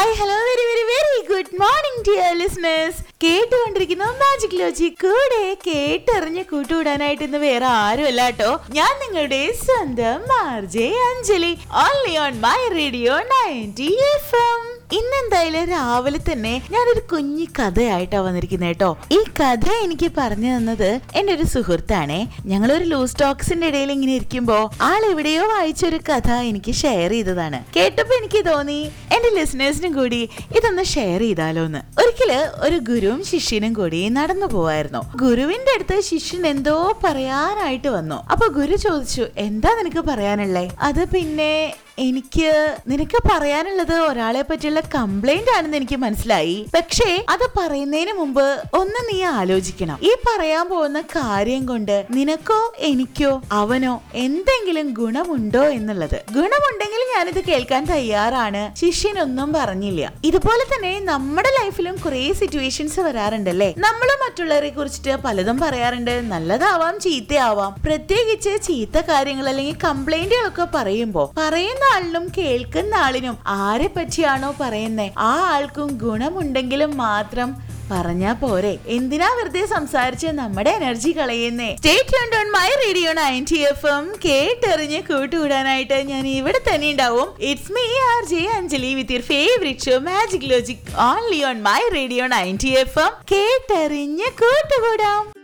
hi hello very very very good morning dear listeners കേട്ടുകൊണ്ടിരിക്കുന്ന magic logic കൂടെ കേട്ടെറിഞ്ഞ് കൂട്ടുകൂടാനായിട്ട് ഇന്ന് വേറെ ആരുമല്ല കേട്ടോ ഞാൻ നിങ്ങളുടെ സ്വന്തം RJ Anjali only on my radio ninety F M ഇന്നെന്തായാലും രാവിലെ തന്നെ ഞാനൊരു കുഞ്ഞി കഥയായിട്ടാ വന്നിരിക്കുന്നത് കേട്ടോ ഈ കഥ എനിക്ക് പറഞ്ഞു തന്നത് എന്റെ ഒരു സുഹൃത്താണേ ഞങ്ങൾ ഒരു ലൂസ് ടോക്സിന്റെ ഇടയിൽ ഇങ്ങനെ ഇരിക്കുമ്പോ ആൾ എവിടെയോ വായിച്ചൊരു കഥ എനിക്ക് ഷെയർ ചെയ്തതാണ് കേട്ടപ്പോ എനിക്ക് തോന്നി എന്റെ ലിസണേഴ്സിനും കൂടി ഇതൊന്ന് ഷെയർ ചെയ്താലോ എന്ന് ഒരിക്കല് ഒരു ഗുരുവും ശിഷ്യനും കൂടി നടന്നു പോവായിരുന്നു ഗുരുവിന്റെ അടുത്ത് ശിഷ്യൻ എന്തോ പറയാനായിട്ട് വന്നു അപ്പൊ ഗുരു ചോദിച്ചു എന്താ നിനക്ക് പറയാനുള്ളേ അത് പിന്നെ എനിക്ക് നിനക്ക് പറയാനുള്ളത് ഒരാളെ പറ്റിയുള്ള കംപ്ലൈന്റ് ആണെന്ന് എനിക്ക് മനസ്സിലായി പക്ഷേ അത് പറയുന്നതിന് മുമ്പ് ഒന്ന് നീ ആലോചിക്കണം ഈ പറയാൻ പോകുന്ന കാര്യം കൊണ്ട് നിനക്കോ എനിക്കോ അവനോ എന്തെങ്കിലും ഗുണമുണ്ടോ എന്നുള്ളത് ഗുണമുണ്ടെങ്കിൽ ഞാനിത് കേൾക്കാൻ തയ്യാറാണ് ശിഷ്യനൊന്നും പറഞ്ഞില്ല ഇതുപോലെ തന്നെ നമ്മുടെ ലൈഫിലും കുറെ സിറ്റുവേഷൻസ് വരാറുണ്ടല്ലേ നമ്മൾ മറ്റുള്ളവരെ കുറിച്ചിട്ട് പലതും പറയാറുണ്ട് നല്ലതാവാം ചീത്തയാവാം പ്രത്യേകിച്ച് ചീത്ത കാര്യങ്ങൾ അല്ലെങ്കിൽ കംപ്ലൈന്റുകളൊക്കെ പറയുമ്പോ പറയുന്ന ആളിനും കേൾക്കുന്ന ആളിനും ആരെ പറ്റിയാണോ പറയുന്നേ ആ ആൾക്കും ഗുണമുണ്ടെങ്കിലും മാത്രം പറഞ്ഞാ പോരെ എന്തിനാ വെറുതെ സംസാരിച്ച് നമ്മുടെ എനർജി കളയുന്നേ state on my radio ninety F M കേട്ടെറിഞ്ഞ് കൂട്ടുകൂടാനായിട്ട് ഞാൻ ഇവിടെ തന്നെ ഉണ്ടാവും it's me R J Anjali with your favourite show magic logic only on my radio ninety F M കേട്ടെറിഞ്ഞ് കൂട്ടുകൂടാം